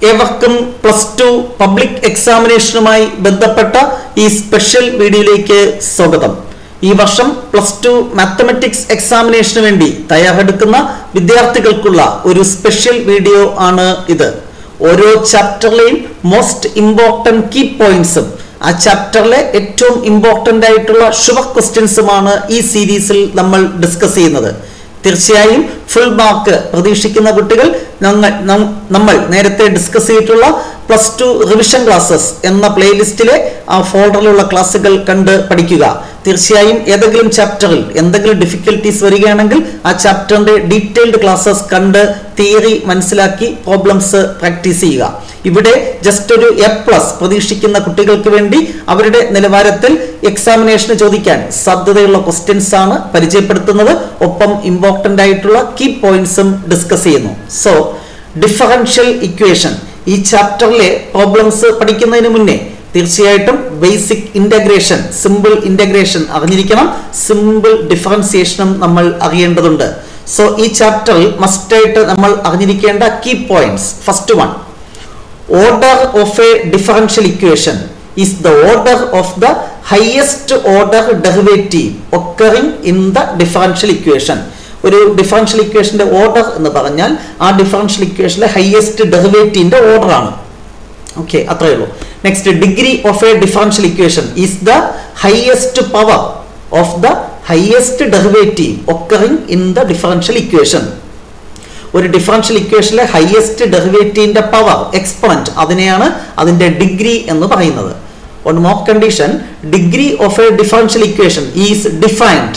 ഏവർക്കും plus two public എക്സാമിനേഷനുമായി ബന്ധപ്പെട്ട ഈ സ്പെഷ്യൽ വീഡിയോയിലേക്ക് സ്വാഗതം ഈ വർഷം പ്ലസ് ടു മാത്തമെറ്റിക്സ് എക്സാമിനേഷന് വേണ്ടി തയ്യാറെടുക്കുന്ന വിദ്യാർത്ഥികൾക്കുള്ള ഒരു സ്പെഷ്യൽ വീഡിയോ ആണ് ഇത് ഓരോ ചാപ്റ്ററിലെയും മോസ്റ്റ് ഇമ്പോർട്ടൻറ്റ് കീ പോയിന്റ്സും ആ ചാപ്റ്ററിലെ ഏറ്റവും ഇമ്പോർട്ടൻ്റ് ആയിട്ടുള്ള ഷുവർ ക്വസ്റ്റ്യൻസുമാണ് ഈ സീരീസിൽ നമ്മൾ ഡിസ്കസ് ചെയ്യുന്നത് തീർച്ചയായും ഫുൾ മാർക്ക് പ്രതീക്ഷിക്കുന്ന കുട്ടികൾ ഞങ്ങൾ നം- നമ്മൾ നേരത്തെ ഡിസ്കസ് ചെയ്തിട്ടുള്ള പ്ലസ് ടു റിവിഷൻ ക്ലാസ്സസ് എന്ന പ്ലേലിസ്റ്റിലെ ആ ഫോൾഡറിലുള്ള ക്ലാസ്സുകൾ കണ്ട് പഠിക്കുക തീർച്ചയായും ഏതെങ്കിലും ചാപ്റ്ററിൽ എന്തെങ്കിലും ഡിഫിക്കൽട്ടീസ് വരികയാണെങ്കിൽ ആ ചാപ്റ്ററിന്റെ ഡീറ്റെയിൽഡ് ക്ലാസ്സസ് കണ്ട് തിയറി മനസ്സിലാക്കി പ്രോബ്ലംസ് പ്രാക്ടീസ് ചെയ്യുക ഇവിടെ ജസ്റ്റ് ഒരു എ പ്ലസ് പ്രതീക്ഷിക്കുന്ന കുട്ടികൾക്ക് വേണ്ടി അവരുടെ നിലവാരത്തിൽ എക്സാമിനേഷന് ചോദിക്കാൻ സാധ്യതയുള്ള ക്വസ്റ്റ്യൻസ് ആണ് പരിചയപ്പെടുത്തുന്നത് ഒപ്പം ഇമ്പോർട്ടൻ്റ് ആയിട്ടുള്ള കീ പോയിന്റ്സും ഡിസ്കസ് ചെയ്യുന്നു സോ ഡിഫറൻഷ്യൽ ഇക്വേഷൻ ഈ ചാപ്റ്ററിലെ പ്രോബ്ലംസ് പഠിക്കുന്നതിന് മുന്നേ തീർച്ചയായിട്ടും ബേസിക് ഇന്റഗ്രേഷൻ സിമ്പിൾ ഇന്റഗ്രേഷൻ അറിഞ്ഞിരിക്കണം സിമ്പിൾ ഡിഫറൻസിയേഷനും നമ്മൾ അറിയേണ്ടതുണ്ട് സോ ഈ ചാപ്റ്ററിൽ മസ്റ്റായിട്ട് നമ്മൾ അറിഞ്ഞിരിക്കേണ്ട key points first one order of a differential equation is the order of the highest order derivative occurring in the differential equation ഒരു ഡിഫറൻഷ്യൽ ഇക്വേഷന്റെ ഓർഡർ എന്ന് പറഞ്ഞാൽ ആ ഡിഫറൻഷ്യൽ ഇക്വേഷനിലെ ഹയസ്റ്റ് ഡെറിവേറ്റീവിന്റെ ഓർഡർ ആണ് ഓക്കെ അത്രയേ ഉള്ളൂ next degree of a differential equation is the highest power of the highest derivative occurring in the differential equation ഒരു ഡിഫറൻഷ്യൽ ഇക്വേഷനിലെ ഹയസ്റ്റ് ഡെറിവേറ്റീവിന്റെ പവർ എക്സ്പൊണന്റ് അതിനെയാണ് അതിന്റെ ഡിഗ്രി എന്ന് പറയുന്നത് one more condition degree of a differential equation is defined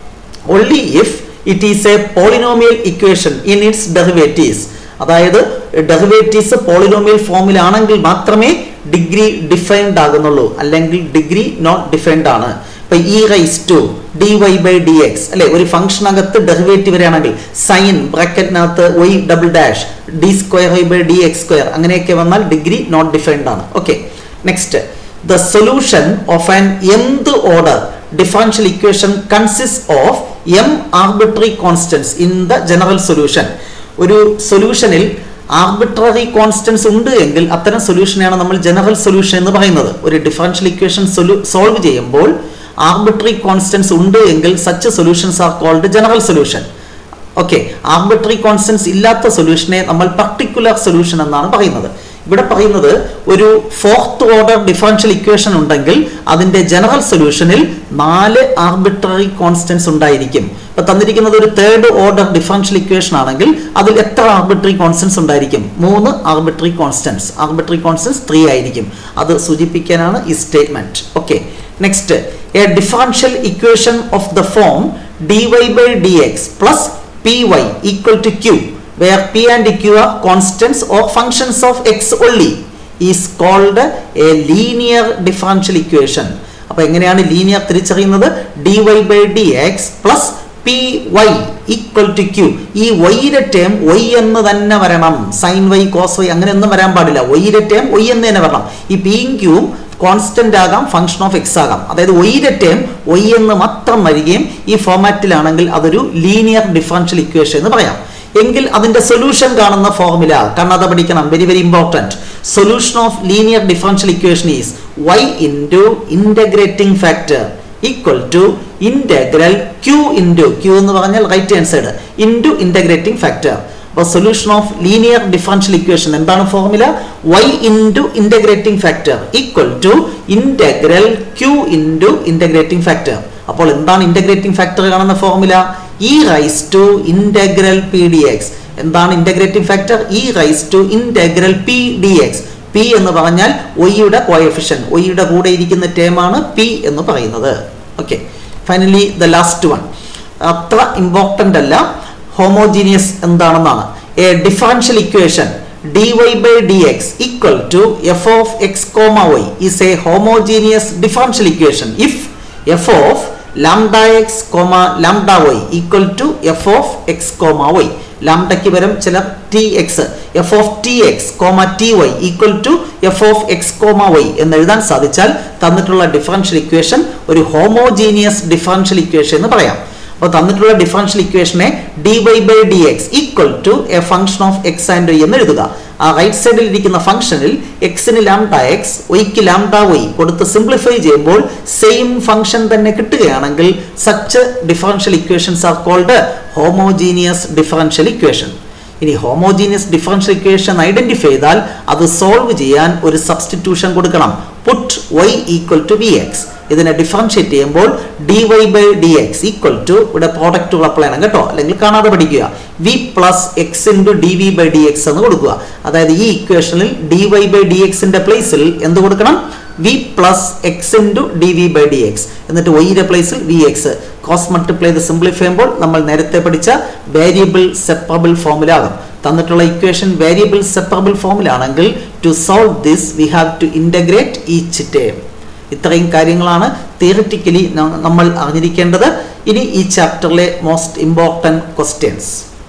only if it is a polynomial equation in its derivatives അതായത് derivatives polynomial ഫോമിലാണെങ്കിൽ മാത്രമേ ഡിഗ്രി ഡിഫൈൻഡ് ആകുന്നുള്ളൂ അല്ലെങ്കിൽ ഡിഗ്രി നോട്ട് ഡിഫൈൻഡ് ആണ് ഇപ്പൊ e raise to d Y by d x അല്ലെ ഒരു ഫംഗ്ഷനകത്ത് derivative വരികയാണെങ്കിൽ സൈൻ ബ്രാക്കറ്റിനകത്ത് y double dash d square y by d x square അങ്ങനെയൊക്കെ വന്നാൽ ഡിഗ്രി നോട്ട് ഡിഫൈൻഡ് ആണ് okay next the solution of an mth order differential equation consists of m arbitrary constants in the general solution ഒരു സൊല്യൂഷനിൽ arbitrary constants ഉണ്ട് എങ്കിൽ അത്തരം സൊല്യൂഷനെയാണ് നമ്മൾ general solution എന്ന് പറയുന്നത് ഒരു ഡിഫറൻഷ്യൽ ഇക്വേഷൻ സോൾവ് ചെയ്യുമ്പോൾ ആർബിട്രറി കോൺസ്റ്റൻസ് ഉണ്ട് എങ്കിൽ such solutions are called general solution okay arbitrary constants ഇല്ലാത്ത സൊല്യൂഷനെ നമ്മൾ പർട്ടിക്കുലർ സൊല്യൂഷൻ എന്നാണ് പറയുന്നത് ഇവിടെ പറയുന്നത് ഒരു ഫോർത്ത് ഓർഡർ ഡിഫറൻഷ്യൽ ഇക്വേഷൻ ഉണ്ടെങ്കിൽ അതിന്റെ ജനറൽ സൊല്യൂഷനിൽ നാല് ആർബിട്രറി കോൺസ്റ്റൻസ് ഉണ്ടായിരിക്കും ഇപ്പൊ തന്നിരിക്കുന്നത് ഒരു തേർഡ് ഓർഡർ ഡിഫറൻഷ്യൽ ഇക്വേഷൻ ആണെങ്കിൽ അതിൽ എത്ര ആർബിട്രറി കോൺസ്റ്റൻസ് ഉണ്ടായിരിക്കും മൂന്ന് arbitrary constants arbitrary constants three ആയിരിക്കും അത് സൂചിപ്പിക്കാനാണ് ഈ statement okay next a differential equation of the form dy by dx plus py equal to q where p and q are constants or functions of x only is called a linear differential equation അപ്പൊ എങ്ങനെയാണ് linear തിരിച്ചറിയുന്നത് dy by dx plus P y equal to Q ഈ വൈയുടെ term Y എന്ന് തന്നെ വരണം sine y cos Y അങ്ങനെയൊന്നും വരാൻ പാടില്ല വൈയുടെ ടേം വൈ എന്ന് തന്നെ വരണം ഈ പിയും ക്യൂവും കോൺസ്റ്റന്റ് ആകാം ഫംഗ്ഷൻ ഓഫ് എക്സ് ആകാം അതായത് വൈയുടെ ടേം വൈ എന്ന് മാത്രം വരികയും ഈ ഫോമാറ്റിലാണെങ്കിൽ അതൊരു ലീനിയർ ഡിഫറൻഷ്യൽ ഇക്വേഷൻ എന്ന് പറയാം എങ്കിൽ അതിന്റെ സൊല്യൂഷൻ കാണുന്ന ഫോർമുല കാരണം അത് പഠിക്കണം very very important solution of linear differential equation is y into integrating factor equal to integral Q into Q എന്ന് പറഞ്ഞാൽ right hand side into integrating factor അപ്പോൾ solution of linear differential equation എന്താണ് formula y into integrating factor equal to integral Q into integrating factor അപ്പോൾ എന്താണ് integrating factor കാണുന്ന formula e raise to integral P d x എന്താണ് integrating factor e raise to integral P d x P എന്ന് പറഞ്ഞാൽ ഒയ്യുടെ coefficient ഒയ്യുടെ കൂടെ ഇരിക്കുന്ന ടേമാണ് P എന്ന് പറയുന്നത് okay finally the last one അത്ര ഇമ്പോർട്ടൻ്റ് അല്ല ഹോമോജീനിയസ് എന്താണെന്നാണ് a differential equation dy by dx equal to f of x comma y is a homogeneous differential equation if f of lambda x comma lambda y equal to f of x comma y ലാംഡയ്ക്ക് പകരം ചില t x f of t x comma t y equal to f of x comma y എന്ന് എഴുതാൻ സാധിച്ചാൽ തന്നിട്ടുള്ള differential equation ഒരു homogeneous differential equation എന്ന് പറയാം അപ്പോൾ തന്നിട്ടുള്ള ഡിഫറൻഷ്യൽ ഇക്വേഷനെ d Y by d X equal to a function of x and y എന്ന് എഴുതുക ആ റൈറ്റ് സൈഡിൽ ഇരിക്കുന്ന ഫംഗ്ഷനിൽ എക്സിന് ലാംഡ എക്സ് വൈക്ക് ലാംഡ വൈ കൊടുത്ത് സിംപ്ലിഫൈ ചെയ്യുമ്പോൾ സെയിം ഫംഗ്ഷൻ തന്നെ കിട്ടുകയാണെങ്കിൽ such differential equations are called homogeneous differential equation ഇനി ഹോമോജീനിയസ് ഡിഫറൻഷ്യൽ ഇക്വേഷൻ ഐഡന്റിഫൈ ചെയ്താൽ അത് സോൾവ് ചെയ്യാൻ ഒരു സബ്സ്റ്റിറ്റ്യൂഷൻ കൊടുക്കണം put y equal to v x ഇതിനെ ഡിഫറൻഷിയേറ്റ് ചെയ്യുമ്പോൾ d Y by d X equal to ഇവിടെ പ്രോഡക്റ്റ് അപ്ലൈ ചെയ്യണം കേട്ടോ അല്ലെങ്കിൽ കാണാതെ പഠിക്കുക v plus x into d v by d x എന്ന് കൊടുക്കുക അതായത് ഈ ഇക്വേഷനിൽ ഡി വൈ ബൈ ഡി എക്സിന്റെ പ്ലേസിൽ എന്ത് കൊടുക്കണം v plus x into d v by d x എന്നിട്ട് വൈയുടെ പ്ലേസിൽ വി എക്സ് കോസ് മൾട്ടിപ്ലൈ ചെയ്ത് സിംപ്ലിഫൈ ചെയ്യുമ്പോൾ നമ്മൾ നേരത്തെ പഠിച്ച വേരിയബിൾ സെപ്പറബിൾ ഫോമിലാകും തന്നിട്ടുള്ള ഇക്വേഷൻ വേരിയബിൾ സെപ്പറബിൾ ഫോമിലാണെങ്കിൽ to solve this we have to integrate each term ഇത്രയും കാര്യങ്ങളാണ് തിയറിറ്റിക്കലി നമ്മൾ അറിഞ്ഞിരിക്കേണ്ടത് ഇനി ഈ ചാപ്റ്ററിലെ most important questions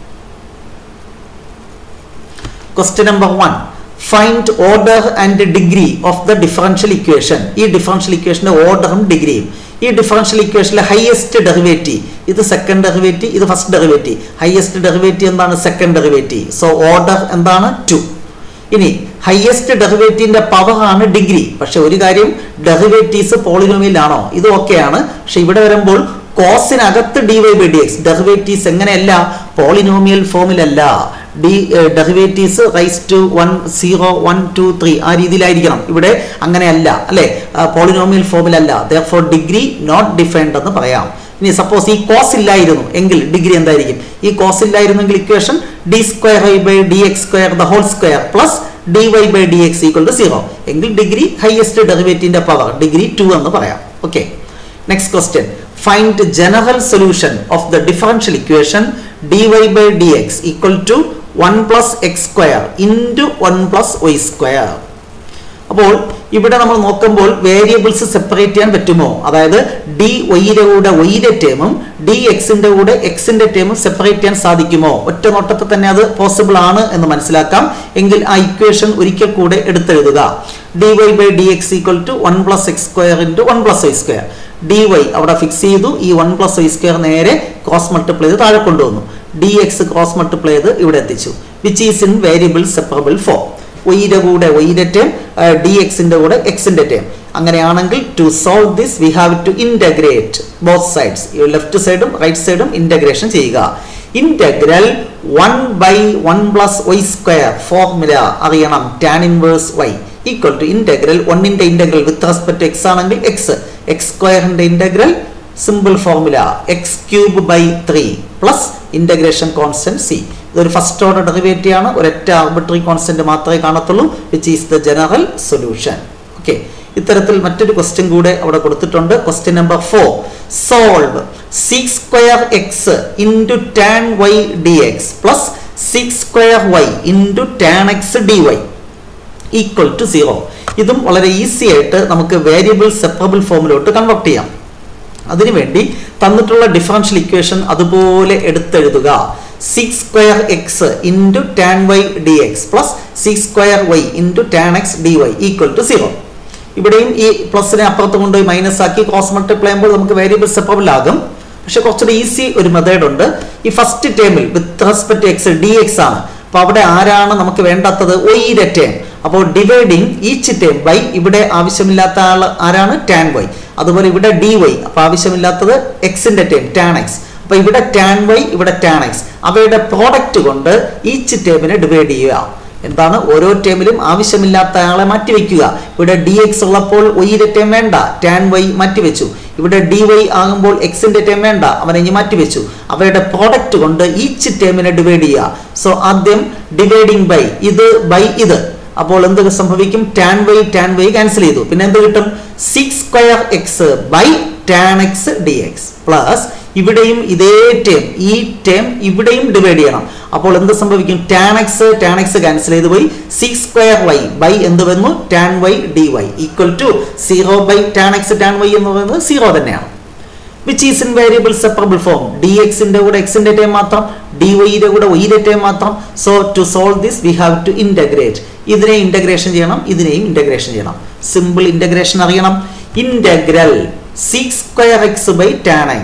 question number one find order and degree of the differential equation ഈ ഡിഫറൻഷ്യൽ ഇക്വേഷന്റെ ഓർഡറും ഡിഗ്രിയും ഈ ഡിഫറൻഷ്യൽ ഇക്വേഷനിലെ ഹയസ്റ്റ് ഡെറിവേറ്റീവ് ഇത് സെക്കൻഡ് ഡെറിവേറ്റീവ് ഇത് ഫസ്റ്റ് ഡെറിവേറ്റീവ് ഹയസ്റ്റ് ഡെറിവേറ്റീവ് എന്താണ് സെക്കൻഡ് ഡെറിവേറ്റീവ് സോ ഓർഡർ എന്താണ് ടു ഇനി ഹയസ്റ്റ് ഡെറിവേറ്റീവിന്റെ പവർ ആണ് ഡിഗ്രി പക്ഷെ ഒരു കാര്യം ഡെറിവേറ്റീവ്സ് പോളിനോമിയലാണോ ഇത് ഓക്കെയാണ് പക്ഷെ ഇവിടെ വരുമ്പോൾ കോസിനകത്ത് d Y by d x derivatives എങ്ങനെയല്ല പോളിനോമിയൽ ഫോമിലല്ല d derivatives raise to one zero one two three ആ രീതിയിലായിരിക്കണം ഇവിടെ അങ്ങനെയല്ല അല്ലെ പോളിനോമിയൽ ഫോമിലല്ല therefore degree not defined എന്ന് പറയാം ഇനി സപ്പോസ് ഈ കോസ് ഇല്ലായിരുന്നു എങ്കിൽ ഡിഗ്രി എന്തായിരിക്കും ഈ കോസ് ഇല്ലായിരുന്നെങ്കിൽ equation d square y by d x square the whole square plus d Y by d X equal to zero എങ്കിൽ ഡിഗ്രി ഹയസ്റ്റ് ഡെറിവേറ്റീവിന്റെ പവർ ഡിഗ്രി ടു എന്ന് പറയാം okay next question find general solution of the differential equation d Y by d X equal to one plus x square into one plus y square അപ്പോൾ ഇവിടെ നമ്മൾ നോക്കുമ്പോൾ variables separate ചെയ്യാൻ പറ്റുമോ അതായത് D വൈയുടെ കൂടെ വൈയുടെ ടേമും ഡി എക്സിന്റെ കൂടെ എക്സിന്റെ ടേമും സെപ്പറേറ്റ് ചെയ്യാൻ സാധിക്കുമോ ഒറ്റ നോട്ടത്തിൽ തന്നെ അത് പോസിബിൾ ആണ് എന്ന് മനസ്സിലാക്കാം എങ്കിൽ ആ ഇക്വേഷൻ ഒരിക്കൽ കൂടെ എടുത്തെഴുതുക d Y by d X equal to one plus x square into one plus y square d y അവിടെ ഫിക്സ് ചെയ്തു ഈ വൺ പ്ലസ് വൈ സ്ക്വയർ നേരെ ക്രോസ് മൾട്ടിപ്ലൈ ചെയ്ത് താഴെ കൊണ്ടുവന്നു ഡി എക്സ് ക്രോസ് മൾട്ടിപ്ലൈ ചെയ്ത് ഇവിടെ എത്തിച്ചു which is in variable separable form വൈയുടെ കൂടെ വൈയുടെ ടേം ഡി എക്സിന്റെ കൂടെ എക്സിന്റെ ടേം അങ്ങനെയാണെങ്കിൽ to solve this we have to integrate both sides left സൈഡും റൈറ്റ് സൈഡും ഇന്റഗ്രേഷൻ ചെയ്യുക integral one by one plus y square formula അറിയണം tan inverse y equal to integral ഒന്നിന്റെ ഇന്റഗ്രൽ വിത്ത് റെസ്പെക്ട് എക്സ് ആണെങ്കിൽ x x സ്ക്വയറിന്റെ integral simple formula x cube by three plus integration constant c ഇതൊരു first order derivative ആണ് ഒരൊറ്റ arbitrary constant മാത്രമേ കാണത്തുള്ളൂ which is the general solution okay ഇത്തരത്തിൽ മറ്റൊരു ക്വസ്റ്റ്യൻ കൂടെ അവിടെ കൊടുത്തിട്ടുണ്ട് question number four solve six square x into tan y d x plus six square y into tan x D y equal to zero ഇതും വളരെ easy ആയിട്ട് നമുക്ക് variable separable ഫോമിലോട്ട് convert ചെയ്യാം അതിനുവേണ്ടി തന്നിട്ടുള്ള ഡിഫറൻഷ്യൽ ഇക്വേഷൻ അതുപോലെ എടുത്തെഴുതുക six square x into tan y d x plus six square y into tan x D y equal to zero ഇവിടെയും ഈ പ്ലസിനെ അപ്പുറത്ത് കൊണ്ടുപോയി മൈനസ് ആക്കി ക്രോസ് മൾട്ടിപ്ലൈ ചെയ്യുമ്പോൾ നമുക്ക് വേരിയബിൾ സെപ്പറബിൾ ആകും പക്ഷെ കുറച്ചുകൂടി ഈസി ഒരു മെത്തേഡ് ഉണ്ട് ഈ ഫസ്റ്റ് ടേമിൽ with respect x d x ആണ് അപ്പൊ അവിടെ ആരാണ് നമുക്ക് വേണ്ടാത്തത് ഒയിലെ ടേം അപ്പോൾ ഡിവൈഡിങ് ഈച്ച് ടേം ബൈ ഇവിടെ ആവശ്യമില്ലാത്ത ആൾ ആരാണ് ടാൻ വൈ അതുപോലെ ഇവിടെ ഡി വൈ അപ്പൊ ആവശ്യമില്ലാത്തത് എക്സിന്റെ ടേം ടാൻ എക്സ് അപ്പൊ ഇവിടെ ടാൻ വൈ ഇവിടെ ടാൻ എക്സ് അവയുടെ പ്രോഡക്റ്റ് കൊണ്ട് ഈച്ച് ടേമിനെ ഡിവൈഡ് ചെയ്യുക എന്താണ് ഓരോ ടേമിലും ആവശ്യമില്ലാത്ത ആളെ മാറ്റിവെക്കുക ഇവിടെ ഡി എക്സ് ഉള്ളപ്പോൾ ഒയിലെ ടേം വേണ്ട ടാൻ വൈ മാറ്റിവെച്ചു ഇവിടെ ഡി വൈ ആകുമ്പോൾ എക്സിന്റെ ടേം വേണ്ട അവനെ ഇനി മാറ്റിവെച്ചു അവയുടെ പ്രോഡക്റ്റ് കൊണ്ട് ഈച്ച് ടേമിനെ ഡിവൈഡ് ചെയ്യുക സോ ആദ്യം ഡിവൈഡിങ് ബൈ ഇത് ബൈ ഇത് അപ്പോൾ എന്ത് സംഭവിക്കും tan y tan y cancel ചെയ്തു പിന്നെ എന്ത് കിട്ടും six square x by tan x d x plus ഇവിടെയും ഇതേ ടേം ഈ ടേം ഇവിടെയും ഡിവൈഡ് ചെയ്യണം അപ്പോൾ എന്ത് സംഭവിക്കും tan x tan x cancel ചെയ്ത് പോയി സിക്സ് സ്ക്വയർ വൈ ബൈ എന്ത് വന്നു tan y d y equal to zero by tan x tan y എന്ന് പറയുന്നത് സീറോ തന്നെയാണ് which is in variable separable form d എക്സിന്റെ കൂടെ എക്സിന്റെ ടൈം മാത്രം ഡി വൈയുടെ കൂടെ വൈയുടെ ടൈം മാത്രം so to solve this we have to integrate ഇതിനെ ഇന്റഗ്രേഷൻ ചെയ്യണം ഇതിനെയും ഇന്റഗ്രേഷൻ ചെയ്യണം സിമ്പിൾ ഇന്റഗ്രേഷൻ അറിയണം integral six square x by tan x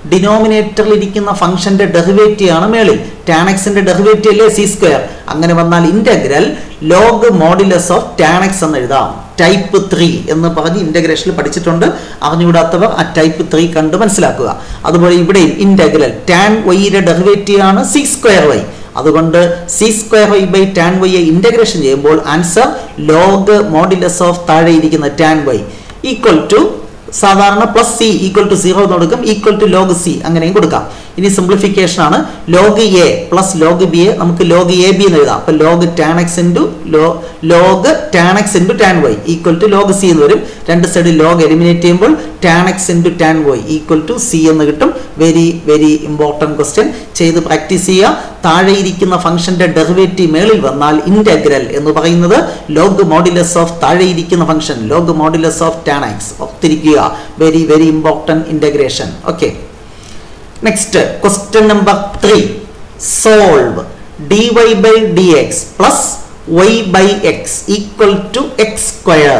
ഡിനോമിനേറ്ററിൽ ഇരിക്കുന്ന ഫംഗ്ഷന്റെ ഡെറിവേറ്റീവ് ആണ് മേളിൽ ടാൻ എക്സിന്റെ ഡെറിവേറ്റീവ് അല്ലേ സി സ്ക്വയർ അങ്ങനെ വന്നാൽ integral log modulus of tan x എന്ന് എഴുതാം ടൈപ്പ് ത്രീ എന്ന് പറഞ്ഞ് ഇന്റഗ്രേഷനിൽ പഠിച്ചിട്ടുണ്ട് അറിഞ്ഞുകൂടാത്തവർ ആ ടൈപ്പ് ത്രീ കണ്ട് മനസ്സിലാക്കുക അതുപോലെ ഇവിടെയും ഇന്റഗ്രൽ ടാൻ വൈയുടെ ഡെറിവേറ്റീവ് ആണ് സി സ്ക്വയർ വൈ അതുകൊണ്ട് c square y by tan വൈയെ ഇന്റഗ്രേഷൻ ചെയ്യുമ്പോൾ ആൻസർ ലോഗ് മോഡുലസ് ഓഫ് താഴെ ഇരിക്കുന്ന ടാൻ വൈ ഈക്വൽ ടു സാധാരണ plus c equal to zero എന്ന് കൊടുക്കും ഈക്വൽ ടു ലോഗ് സി അങ്ങനെയും കൊടുക്കാം ഇനി സിംപ്ലിഫിക്കേഷൻ ആണ് log a plus log b a നമുക്ക് ലോഗ് എ ബി എന്ന് എഴുതാം അപ്പൊ log tan x into lo log tan x into tan y equal to log c എന്ന് വരും രണ്ട് സൈഡിൽ ലോഗ് എലിമിനേറ്റ് ചെയ്യുമ്പോൾ tan x into tan y equal to c എന്ന് കിട്ടും വെരി വെരി ഇമ്പോർട്ടൻറ്റ് ക്വസ്റ്റ്യൻ ചെയ്ത് പ്രാക്ടീസ് ചെയ്യുക താഴെ ഇരിക്കുന്ന ഫംഗ്ഷന്റെ ഡെറിവേറ്റീവ് മേളിൽ വന്നാൽ ഇന്റഗ്രൽ എന്ന് പറയുന്നത് ലോഗ് മോഡുലസ് ഓഫ് താഴെ ഇരിക്കുന്ന function log modulus of tan x ഒത്തിരിക്കുക very very important integration okay next question number three solve d Y by d x plus Y by x equal to x square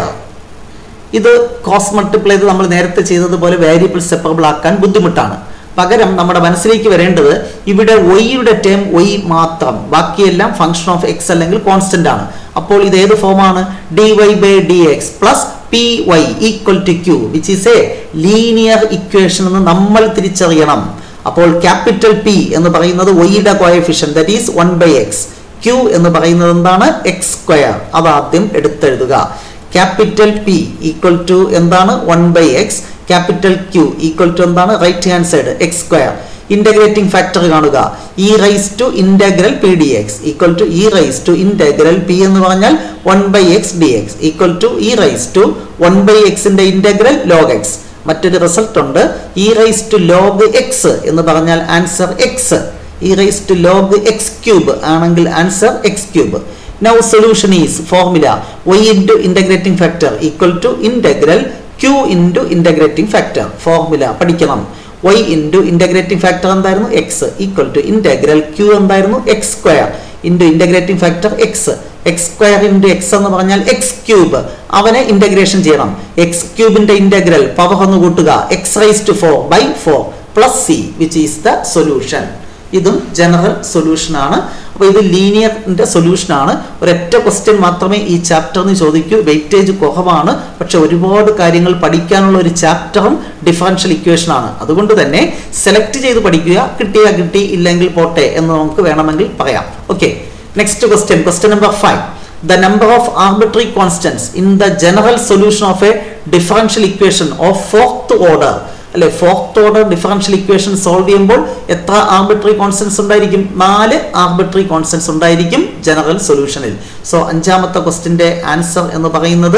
ഇത് cross multiply ചെയ്ത് നമ്മൾ നേരത്തെ ചെയ്തതുപോലെ variable separable ആക്കാൻ ബുദ്ധിമുട്ടാണ് പകരം നമ്മുടെ മനസ്സിലേക്ക് വരേണ്ടത് ഇവിടെ വൈയുടെ ടേം വൈ മാത്രം ബാക്കിയെല്ലാം ഫംഗ്ഷൻ ഓഫ് എക്സ് അല്ലെങ്കിൽ കോൺസ്റ്റന്റ് ആണ് അപ്പോൾ ഇത് ഏത് ഫോമാണ് d Y by d x plus p y equal to q which is a linear equation എന്ന് നമ്മൾ തിരിച്ചറിയണം അപ്പോൾ ക്യാപിറ്റൽ പി എന്ന് പറയുന്നത് വൈയുടെ coefficient that is one by x q എന്ന് പറയുന്നത് എന്താണ് എക്സ് സ്ക്വയർ അത് ആദ്യം എടുത്തെഴുതുക ക്യാപിറ്റൽ പി ഈക്വൽ ടു എന്താണ് one by x capital q equal to എന്താണ് right hand side X square integrating factor കാണുക e raise to integral P d X equal to e raise to integral p എന്ന് പറഞ്ഞാൽ one by X d X equal to e raise to one by എക്സിന്റെ integral log x മറ്റൊരു result ഉണ്ട് e raise to log x എന്ന് പറഞ്ഞാൽ answer x e raise to log x cube ആണെങ്കിൽ answer x cube now solution is formula y into integrating factor equal to integral q into integrating factor formula പഠിക്കണം y into integrating factor എന്തായിരുന്നു x equal to integral q എന്തായിരുന്നു x square into integrating factor x x square into x എന്ന് പറഞ്ഞാൽ x cube അവനെ integration ചെയ്യണം x ക്യൂബിന്റെ integral power ഒന്ന് കൂട്ടുക x raise to four by four plus c which is the solution ഇതും general solution ആണ് അപ്പോൾ ഇത് ലീനിയറിന്റെ സൊല്യൂഷൻ ആണ് ഒരൊറ്റ ക്വസ്റ്റ്യൻ മാത്രമേ ഈ ചാപ്റ്ററിന് ചോദിക്കൂ വെയിറ്റേജ് കുറവാണ് പക്ഷെ ഒരുപാട് കാര്യങ്ങൾ പഠിക്കാനുള്ള ഒരു ചാപ്റ്ററും ഡിഫറൻഷ്യൽ ഇക്വേഷൻ ആണ് അതുകൊണ്ട് തന്നെ സെലക്ട് ചെയ്ത് പഠിക്കുക കിട്ടിയാ കിട്ടി ഇല്ലെങ്കിൽ പോട്ടെ എന്ന് നമുക്ക് വേണമെങ്കിൽ പറയാം okay next question question number five the number of arbitrary constants in the general solution of a differential equation of fourth order അല്ലെ fourth order differential equation solve ചെയ്യുമ്പോൾ എത്ര ആർബിട്രറി കോൺസ്റ്റൻസ് ഉണ്ടായിരിക്കും നാല് ആർബിട്രറി കോൺസ്റ്റൻസ് ഉണ്ടായിരിക്കും general സൊല്യൂഷനിൽ so അഞ്ചാമത്തെ ക്വസ്റ്റിന്റെ answer എന്ന് പറയുന്നത്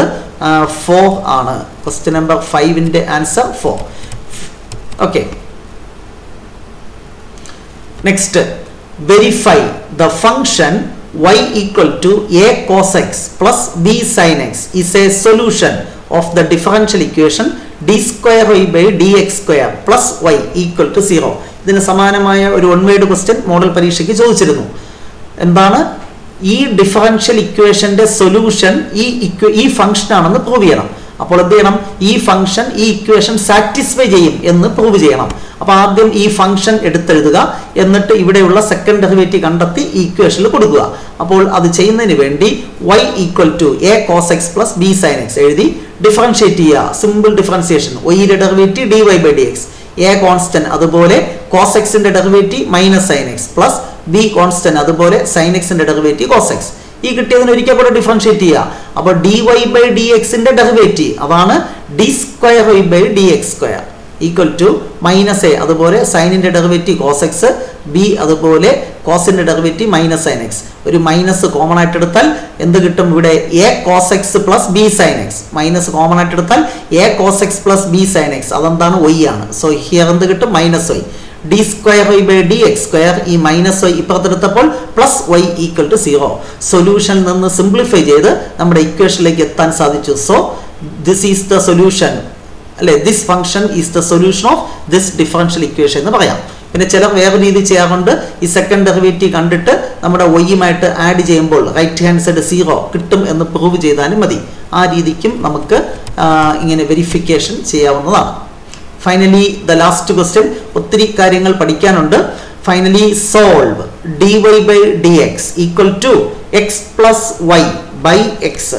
ഫോർ ആണ് ക്വസ്റ്റ്യൻ നമ്പർ ഫൈവിന്റെ answer four okay next verify the function y equal to a cos x plus b sin x is a solution of the differential equation d square y by dx square plus y equal to 0 ഇതിന് സമാനമായ ഒരു one word question model പരീക്ഷയ്ക്ക് ചോദിച്ചിരുന്നു എന്താണ് ഈ differential ഇക്വേഷന്റെ solution ഈ ഇക്വ ഈ ഫംഗ്ഷൻ ആണെന്ന് പ്രൂവ് ചെയ്യണം അപ്പോൾ എന്ത് ചെയ്യണം ഈ ഫംഗ്ഷൻ ഈ ഇക്വേഷൻ സാറ്റിസ്ഫൈ ചെയ്യും എന്ന് പ്രൂവ് ചെയ്യണം അപ്പൊ ആദ്യം ഈ ഫംഗ്ഷൻ എടുത്തെഴുതുക എന്നിട്ട് ഇവിടെയുള്ള സെക്കൻഡ് ഡെറിവേറ്റീവ് കണ്ടെത്തി ഈ ഇക്വേഷനിൽ കൊടുക്കുക അപ്പോൾ അത് ചെയ്യുന്നതിന് വേണ്ടി y equal to a cos x plus b sine x എഴുതി ഡിഫറൻഷിയേറ്റ് ചെയ്യുക സിമ്പിൾ ഡിഫറൻസിയേഷൻ വൈയുടെ derivative d Y by d x a constant അതുപോലെ കോസ് എക്സിന്റെ derivative minus sine x plus b constant അതുപോലെ സൈൻ എക്സിന്റെ ഡെറിവേറ്റീവ് കോസ് എക്സ് ഈ കിട്ടിയതിന് ഒരിക്കൽ കൂടെ ഡിഫറൻഷിയേറ്റ് ചെയ്യുക അപ്പോൾ ഡി വൈ ബൈ ഡി എക്സിന്റെ ഡെറിവേറ്റീവ് അതാണ് d square y by d x square equal to minus a അതുപോലെ സൈനിന്റെ ഡെറിവേറ്റീവ് കോസ് എക്സ് ബി അതുപോലെ കോസിന്റെ ഡെറിവേറ്റീവ് മൈനസ് സൈൻ എക്സ് ഒരു മൈനസ് കോമൺ ആയിട്ട് എടുത്താൽ എന്ത് കിട്ടും ഇവിടെ a cos x plus b sine x minus common ആയിട്ട് എടുത്താൽ a cos x plus b sine x അതെന്താണ് വൈ ആണ് സോ ഹിയർ എന്ത് കിട്ടും minus y d square y by d x square ഈ മൈനസ് വൈ ഇപ്പുറത്തെടുത്തപ്പോൾ plus y equal to zero സൊല്യൂഷനിൽ നിന്ന് സിംപ്ലിഫൈ ചെയ്ത് നമ്മുടെ ഇക്വേഷനിലേക്ക് എത്താൻ സാധിച്ചു so this is the solution അല്ലെ this function is the solution of this differential equation എന്ന് പറയാം പിന്നെ ചിലർ വേറെ രീതി ചെയ്യാറുണ്ട് ഈ സെക്കൻഡ് ഡെറിവേറ്റീവ് കണ്ടിട്ട് നമ്മുടെ വൈയുമായിട്ട് ആഡ് ചെയ്യുമ്പോൾ റൈറ്റ് ഹാൻഡ് സൈഡ് സീറോ കിട്ടും എന്ന് പ്രൂവ് ചെയ്താലും മതി ആ രീതിക്കും നമുക്ക് ഇങ്ങനെ വെരിഫിക്കേഷൻ ചെയ്യാവുന്നതാണ് ഫൈനലി ദ ലാസ്റ്റ് ക്വസ്റ്റ്യൻ ഒത്തിരി കാര്യങ്ങൾ പഠിക്കാനുണ്ട് finally solve d Y by d X equal to X plus Y by x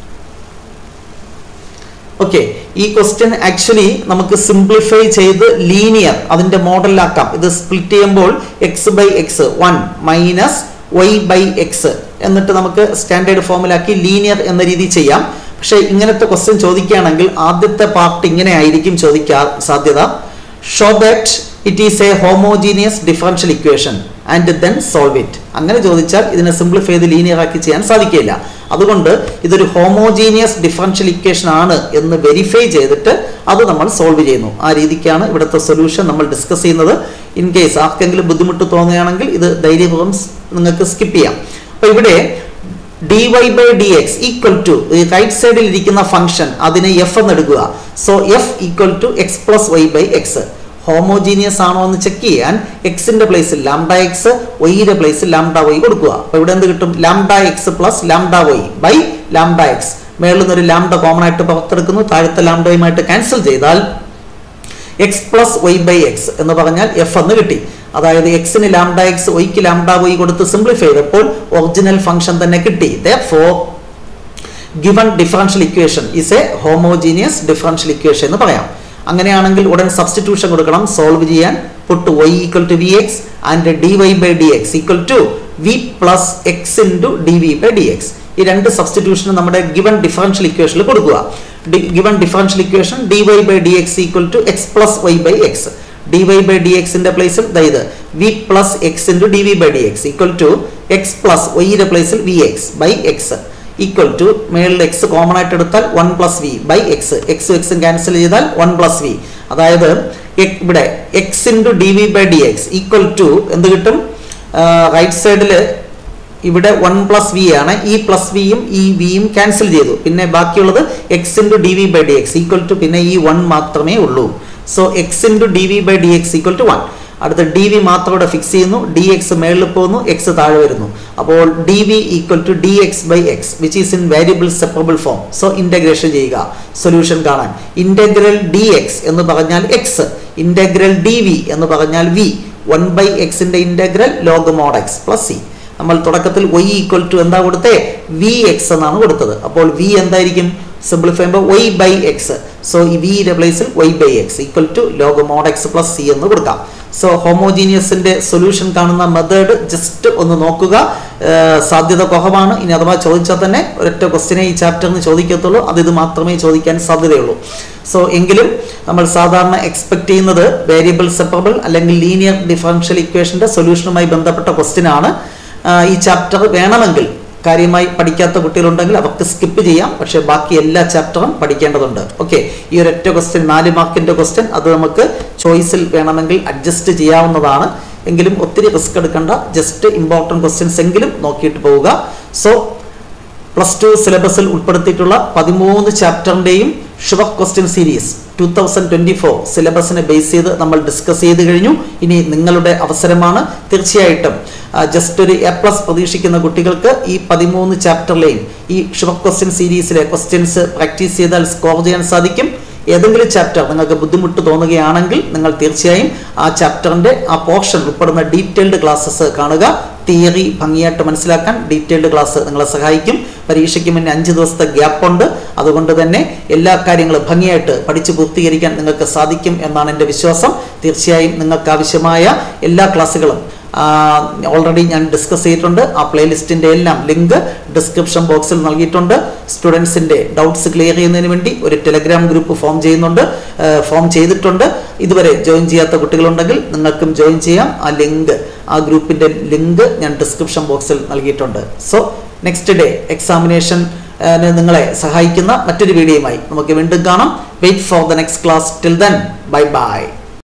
okay ഈ ക്വസ്റ്റ്യൻ ആക്ച്വലി നമുക്ക് സിംപ്ലിഫൈ ചെയ്ത് ലീനിയർ അതിന്റെ മോഡലിലാക്കാം ഇത് സ്പ്ലിറ്റ് ചെയ്യുമ്പോൾ x by x one minus y by x എന്നിട്ട് നമുക്ക് സ്റ്റാൻഡേർഡ് ഫോമിലാക്കി ലീനിയർ എന്ന രീതി ചെയ്യാം പക്ഷേ ഇങ്ങനത്തെ ക്വസ്റ്റ്യൻ ചോദിക്കുകയാണെങ്കിൽ ആദ്യത്തെ പാർട്ട് ഇങ്ങനെ ആയിരിക്കും ചോദിക്കാൻ സാധ്യത show that it is a homogeneous differential equation and then solve it അങ്ങനെ ചോദിച്ചാൽ ഇതിനെ സിംപ്ലിഫൈ ചെയ്ത് ലീനിയർ ആക്കി ചെയ്യാൻ സാധിക്കില്ല അതുകൊണ്ട് ഇതൊരു ഹോമോജീനിയസ് ഡിഫറൻഷ്യൽ ഇക്വേഷൻ ആണ് എന്ന് വെരിഫൈ ചെയ്തിട്ട് അത് നമ്മൾ സോൾവ് ചെയ്യുന്നു ആ രീതിക്കാണ് ഇവിടുത്തെ സൊല്യൂഷൻ നമ്മൾ ഡിസ്കസ് ചെയ്യുന്നത് ഇൻ കേസ് ആർക്കെങ്കിലും ബുദ്ധിമുട്ട് തോന്നുകയാണെങ്കിൽ ഇത് ധൈര്യപൂർവ്വം സ് നിങ്ങൾക്ക് സ്കിപ്പ് ചെയ്യാം അപ്പോൾ ഇവിടെ d Y by d X equal to right സൈഡിൽ ഇരിക്കുന്ന ഫംഗ്ഷൻ അതിനെ എഫ് എന്ന് എടുക്കുക so f equal to X plus Y by x homogeneous ആണോ എന്ന് ചെക്ക് ചെയ്യാൻ എക്സിന്റെ പ്ലേസിൽ ലാംഡ എക്സ് വൈയുടെ പ്ലേസിൽ ലാംഡ വൈ കൊടുക്കുക അപ്പൊ ഇവിടെ എന്ത് കിട്ടും lambda x plus lambda y by lambda x മേളിൽ നിന്ന് ഒരു ലാംഡ കോമൺ ആയിട്ട് പുറത്തെടുക്കുന്നു താഴത്തെ ലാംഡയുമായിട്ട് ക്യാൻസൽ ചെയ്താൽ x plus Y by x എന്ന് പറഞ്ഞാൽ എഫ് എന്ന് കിട്ടി അതായത് എക്സിന് ലാംഡ എക്സ് വൈക്ക് ലാംഡ വൈ കൊടുത്ത് സിംപ്ലിഫൈ ചെയ്തപ്പോൾ ഒറിജിനൽ ഫംഗ്ഷൻ തന്നെ കിട്ടി for given differential equation is a homogeneous differential equation എന്ന് പറയാം അങ്ങനെയാണെങ്കിൽ ഉടൻ സബ്സ്റ്റിറ്റ്യൂഷൻ കൊടുക്കണം സോൾവ് ചെയ്യാൻ put y equal to v X and d Y by d X equal to v plus x into d v by d x ഈ രണ്ട് സബ്സ്റ്റിറ്റ്യൂഷനും നമ്മുടെ ഗിവൺ ഡിഫറൻഷ്യൽ ഇക്വേഷനിൽ കൊടുക്കുക given differential equation d Y by d X equal to X plus Y by X D Y by D എക്സിന്റെ പ്ലേസിൽ ഇത് v plus x into d v by d X equal to X plus വൈയുടെ പ്ലേസിൽ v x by x equal to മേളിൽ X common ആയിട്ട് എടുത്താൽ one plus v by x x എക്സും cancel ചെയ്താൽ വൺ പ്ലസ് വി അതായത് എ- ഇവിടെ x into d v by d X equal to എന്ത് കിട്ടും റൈറ്റ് സൈഡിൽ ഇവിടെ വൺ പ്ലസ് വി ആണ് ഈ പ്ലസ് വിയും ഈ വിയും ക്യാൻസൽ ചെയ്തു പിന്നെ ബാക്കിയുള്ളത് x into d v by d X equal to പിന്നെ ഈ വൺ മാത്രമേ ഉള്ളൂ so x into d v by d X equal to one അടുത്ത ഡി വി മാത്രം ഇവിടെ ഫിക്സ് ചെയ്യുന്നു ഡി എക്സ് മേളിൽ പോകുന്നു എക്സ് താഴെ വരുന്നു അപ്പോൾ d v equal to d x by x which is in variable separable form so integration ചെയ്യുക സൊല്യൂഷൻ കാണാൻ ഇന്റഗ്രൽ ഡി എക്സ് എന്ന് പറഞ്ഞാൽ എക്സ് ഇന്റഗ്രൽ ഡി വി എന്ന് പറഞ്ഞാൽ വി വൺ ബൈ എക്സിന്റെ integral log mod x plus c നമ്മൾ തുടക്കത്തിൽ y equal to എന്താ കൊടുത്തേ വി എക്സ് എന്നാണ് കൊടുത്തത് അപ്പോൾ വി എന്തായിരിക്കും സിംപ്ലിഫൈ ചെയ്യുമ്പോൾ വൈ ബൈ എക്സ് സോ ഈ വിയുടെ പ്ലേസിൽ y by x equal to log mod x plus c എന്ന് കൊടുക്കാം സോ ഹോമോജീനിയസിന്റെ സൊല്യൂഷൻ കാണുന്ന മെത്തേഡ് ജസ്റ്റ് ഒന്ന് നോക്കുക ഏർ സാധ്യത കുറവാണ് ഇനി അഥവാ ചോദിച്ചാൽ തന്നെ ഒരൊറ്റ ക്വസ്റ്റിനെ ഈ ചാപ്റ്ററിന് ചോദിക്കത്തുള്ളൂ അത് ഇത് മാത്രമേ ചോദിക്കാൻ സാധ്യതയുള്ളൂ സോ എങ്കിലും നമ്മൾ സാധാരണ എക്സ്പെക്ട് ചെയ്യുന്നത് വേരിയബിൾ സെപ്പറബിൾ അല്ലെങ്കിൽ ലീനിയർ ഡിഫറൻഷ്യൽ ഇക്വേഷന്റെ സൊല്യൂഷനുമായി ബന്ധപ്പെട്ട ക്വസ്റ്റ്യൻ ആണ് ആ, ഈ ചാപ്റ്റർ വേണമെങ്കിൽ കാര്യമായി പഠിക്കാത്ത കുട്ടികളുണ്ടെങ്കിൽ അവർക്ക് സ്കിപ്പ് ചെയ്യാം പക്ഷേ ബാക്കി എല്ലാ ചാപ്റ്ററും പഠിക്കേണ്ടതുണ്ട് ഓക്കെ ഈ ഒരു ഒറ്റ ക്വസ്റ്റ്യൻ നാല് മാർക്കിന്റെ ക്വസ്റ്റ്യൻ അത് നമുക്ക് ചോയ്സിൽ വേണമെങ്കിൽ അഡ്ജസ്റ്റ് ചെയ്യാവുന്നതാണ് എങ്കിലും ഒത്തിരി റിസ്ക് എടുക്കേണ്ട ജസ്റ്റ് ഇമ്പോർട്ടൻറ്റ് ക്വസ്റ്റ്യൻസ് എങ്കിലും നോക്കിയിട്ട് പോവുക സോ പ്ലസ് ടു സിലബസിൽ ഉൾപ്പെടുത്തിയിട്ടുള്ള പതിമൂന്ന് ചാപ്റ്ററിന്റെയും sure question series two thousand twenty four സിലബസിനെ ബേസ് ചെയ്ത് നമ്മൾ ഡിസ്കസ് ചെയ്ത് കഴിഞ്ഞു ഇനി നിങ്ങളുടെ അവസരമാണ് തീർച്ചയായിട്ടും ജസ്റ്റ് ഒരു എ പ്ലസ് പ്രതീക്ഷിക്കുന്ന കുട്ടികൾക്ക് ഈ പതിമൂന്ന് ചാപ്റ്ററിലെയും ഈ ഷുവർ ക്വസ്റ്റ്യൻ സീരീസിലെ ക്വസ്റ്റ്യൻസ് പ്രാക്ടീസ് ചെയ്താൽ സ്കോർ ചെയ്യാൻ സാധിക്കും ഏതെങ്കിലും ചാപ്റ്റർ നിങ്ങൾക്ക് ബുദ്ധിമുട്ട് തോന്നുകയാണെങ്കിൽ നിങ്ങൾ തീർച്ചയായും ആ ചാപ്റ്ററിന്റെ ആ പോർഷൻ ഉൾപ്പെടുന്ന ഡീറ്റെയിൽഡ് ക്ലാസ്സസ് കാണുക തിയറി ഭംഗിയായിട്ട് മനസ്സിലാക്കാൻ ഡീറ്റെയിൽഡ് ക്ലാസ് നിങ്ങളെ സഹായിക്കും പരീക്ഷയ്ക്ക് മുന്നേ അഞ്ച് ദിവസത്തെ ഗ്യാപ്പ് ഉണ്ട് അതുകൊണ്ട് തന്നെ എല്ലാ കാര്യങ്ങളും ഭംഗിയായിട്ട് പഠിച്ച് പൂർത്തീകരിക്കാൻ നിങ്ങൾക്ക് സാധിക്കും എന്നാണ് എൻ്റെ വിശ്വാസം തീർച്ചയായും നിങ്ങൾക്ക് ആവശ്യമായ എല്ലാ ക്ലാസ്സുകളും ഓൾറെഡി ഞാൻ ഡിസ്കസ് ചെയ്തിട്ടുണ്ട് ആ പ്ലേലിസ്റ്റിന്റെ എല്ലാം ലിങ്ക് ഡിസ്ക്രിപ്ഷൻ ബോക്സിൽ നൽകിയിട്ടുണ്ട് സ്റ്റുഡൻസിന്റെ ഡൗട്ട്സ് ക്ലിയർ ചെയ്യുന്നതിന് വേണ്ടി ഒരു ടെലഗ്രാം ഗ്രൂപ്പ് ഫോം ചെയ്യുന്നുണ്ട് ഫോം ചെയ്തിട്ടുണ്ട് ഇതുവരെ ജോയിൻ ചെയ്യാത്ത കുട്ടികളുണ്ടെങ്കിൽ നിങ്ങൾക്കും ജോയിൻ ചെയ്യാം ആ ലിങ്ക് ആ ഗ്രൂപ്പിന്റെ ലിങ്ക് ഞാൻ ഡിസ്ക്രിപ്ഷൻ ബോക്സിൽ നൽകിയിട്ടുണ്ട് സോ നെക്സ്റ്റ് ഡേ എക്സാമിനേഷൻ നിങ്ങളെ സഹായിക്കുന്ന മറ്റൊരു വീഡിയോയുമായി നമുക്ക് വീണ്ടും കാണാം wait for the next class till then bye by